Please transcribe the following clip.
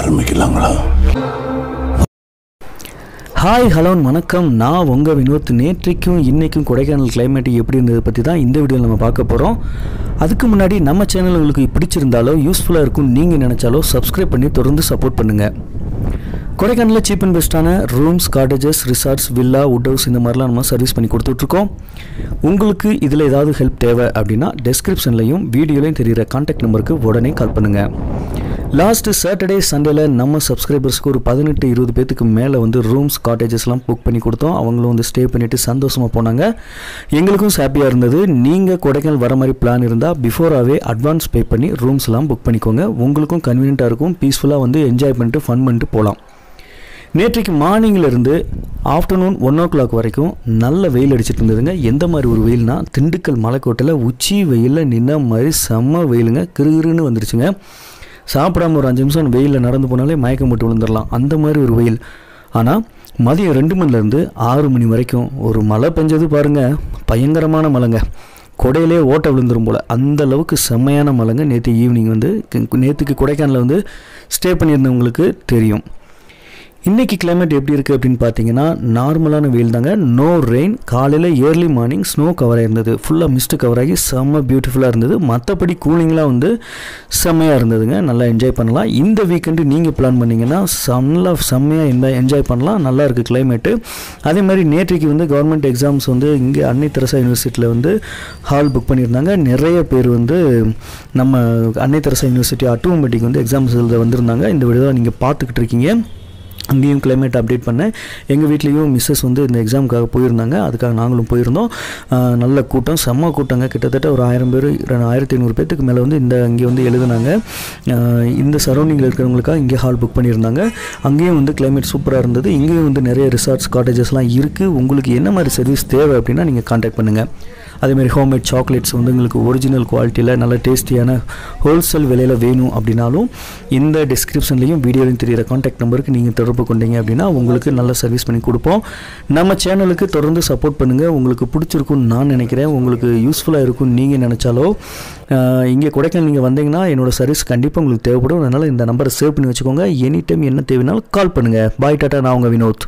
ஆரம்பிக்கலாங்களா hi hello வணக்கம் நான் உங்கள் வினோத் நேற்றைக்கும் இன்றைக்கும் கொடைக்கானல் climate எப்படி இருந்ததை பற்றி தான் இந்த வீடியோவில் நம்ம பார்க்க போகிறோம் அதுக்கு முன்னாடி நம்ம சேனல் உங்களுக்கு பிடிச்சிருந்தாலோ யூஸ்ஃபுல்லாக இருக்கும் நீங்கள் நினச்சாலோ சப்ஸ்கிரைப் பண்ணி தொடர்ந்து சப்போர்ட் பண்ணுங்கள் கொடைக்கானலில் சீப் அண்ட் பெஸ்ட்டான rooms cottages resorts villa wood house இந்த மாதிரிலாம் நம்ம சர்வீஸ் பண்ணி கொடுத்துட்ருக்கோம் உங்களுக்கு இதில் ஏதாவது ஹெல்ப் தேவை அப்படின்னா டெஸ்கிரிப்ஷன்லையும் வீடியோலையும் தெரிகிற கான்டாக்ட் நம்பருக்கு உடனே கால் பண்ணுங்கள் லாஸ்ட்டு சாட்டர்டே சண்டேல நம்ம சப்ஸ்கிரைபர்ஸ்க்கு ஒரு பதினெட்டு இருபது பேத்துக்கு மேலே வந்து ரூம்ஸ் காட்டேஜஸ்லாம் புக் பண்ணி கொடுத்தோம் அவங்களும் வந்து ஸ்டே பண்ணிவிட்டு சந்தோஷமாக போனாங்க எங்களுக்கும் ஹாப்பியாக இருந்தது நீங்கள் கொடைக்கானல் வர மாதிரி பிளான் இருந்தால் பிஃபோராகவே அட்வான்ஸ் பே பண்ணி ரூம்ஸ்லாம் புக் பண்ணிக்கோங்க உங்களுக்கும் கன்வீனியண்ட்டாக இருக்கும் பீஸ்ஃபுல்லாக வந்து என்ஜாய் பண்ணிட்டு ஃபன் பண்ணிட்டு போகலாம் நேற்றைக்கு மார்னிங்கில் இருந்து ஆஃப்டர்நூன் ஒன் ஓ கிளாக் வரைக்கும் நல்ல வெயில் அடிச்சிட்டு இருந்ததுங்க எந்த மாதிரி ஒரு வெயில்னா திண்டுக்கல் மலைக்கோட்டையில் உச்சி வெயிலில் நின்ன மாதிரி செம்ம வெயிலுங்க கிருகிருன்னு வந்துருச்சுங்க சாப்பிடாம ஒரு அஞ்சு நிமிஷம் வெயிலில் நடந்து போனாலே மயக்கம் போட்டு விழுந்துடலாம் அந்த மாதிரி ஒரு வெயில் ஆனால் மதியம் ரெண்டு மணிலேருந்து ஆறு மணி வரைக்கும் ஒரு மழை பெஞ்சது பாருங்க பயங்கரமான மழைங்க கொடையிலே ஓட்ட விழுந்துரும் போல் அந்த அளவுக்கு செம்மையான மழைங்க நேற்று ஈவினிங் வந்து நேற்றுக்கு கொடைக்கானலில் வந்து ஸ்டே பண்ணியிருந்தவங்களுக்கு தெரியும் இன்றைக்கி climate எப்படி இருக்குது அப்படின்னு பார்த்தீங்கன்னா நார்மலான வெயில் தாங்க நோ ரெயின் காலையில் ஏர்லி மார்னிங் ஸ்னோ கவர் ஆயிருந்தது ஃபுல்லாக மிஸ்ட் கவர் ஆகி செம்ம பியூட்டிஃபுல்லாக இருந்தது மற்றபடி கூலிங்லாம் வந்து செம்மையாக இருந்ததுங்க நல்லா என்ஜாய் பண்ணலாம் இந்த வீக்கெண்டு நீங்கள் பிளான் பண்ணிங்கன்னா நல்லா செம்மையாக என்ஜாய் என்ஜாய் பண்ணலாம் நல்லா இருக்குது கிளைமேட்டு அதே மாதிரி நேற்றைக்கு வந்து கவர்மெண்ட் எக்ஸாம்ஸ் வந்து இங்கே அன்னை தெரசா யூனிவர்சிட்டியில் வந்து ஹால் புக் பண்ணியிருந்தாங்க நிறைய பேர் வந்து நம்ம அன்னை தெரசா யூனிவர்சிட்டி அட்டோமேட்டிக் வந்து எக்ஸாம்ஸ் எழுத வந்திருந்தாங்க இந்த வீடியோ நீங்கள் பார்த்துக்கிட்டு இருக்கீங்க அங்கேயும் climate அப்டேட் பண்ணேன் எங்கள் வீட்லேயும் மிஸ்ஸஸ் வந்து இந்த எக்ஸாமுக்காக போயிருந்தாங்க அதுக்காக நாங்களும் போயிருந்தோம் ஆஹ் நல்ல கூட்டம் செம்ம கூட்டங்க கிட்டத்தட்ட ஒரு ஆயிரம் பேர் ஆயிரத்தி ஐநூறு பேத்துக்கு மேலே வந்து இந்த இங்கே வந்து எழுதுனாங்க ஆஹ் இந்த சரௌண்டிங்கில் இருக்கிறவங்களுக்காக இங்கே ஹால் புக் பண்ணியிருந்தாங்க அங்கேயும் வந்து climate சூப்பராக இருந்தது இங்கேயும் வந்து நிறைய ரிசார்ட்ஸ் காட்டேஜஸ்லாம் இருக்குது உங்களுக்கு என்ன மாதிரி சர்வீஸ் தேவை அப்படின்னா நீங்கள் காண்டாக்ட் பண்ணுங்கள் அதேமாதிரி ஹோம்மேட் சாக்லேட்ஸ் வந்து உங்களுக்கு ஒரிஜினல் குவாலிட்டியில் நல்ல டேஸ்டியான ஹோல்சேல் விலையில் வேணும் அப்படின்னாலும் இந்த டிஸ்கிரிப்ஷன்லையும் வீடியோலையும் தெரியிற காண்டாக்ட் நம்பருக்கு நீங்கள் தொடர்பு கொண்டீங்க அப்படின்னா உங்களுக்கு நல்ல சர்வீஸ் பண்ணி கொடுப்போம் நம்ம சேனலுக்கு தொடர்ந்து சப்போர்ட் பண்ணுங்கள் உங்களுக்கு பிடிச்சிருக்கும்னு நான் நினைக்கிறேன் உங்களுக்கு யூஸ்ஃபுல்லாக இருக்கும்னு நீங்கள் நினச்சாலோ ஆஹ் இங்கே கொடைக்கானல் நீங்கள் வந்தீங்கன்னா என்னோட சர்வீஸ் கண்டிப்பாக உங்களுக்கு தேவைப்படும் அதனால் இந்த நம்பரை சேவ் பண்ணி வச்சுக்கோங்க எனி டைம் என்ன தேவைனாலும் கால் பண்ணுங்கள் பாய் டாட்டா நான் உங்கள் வினோத்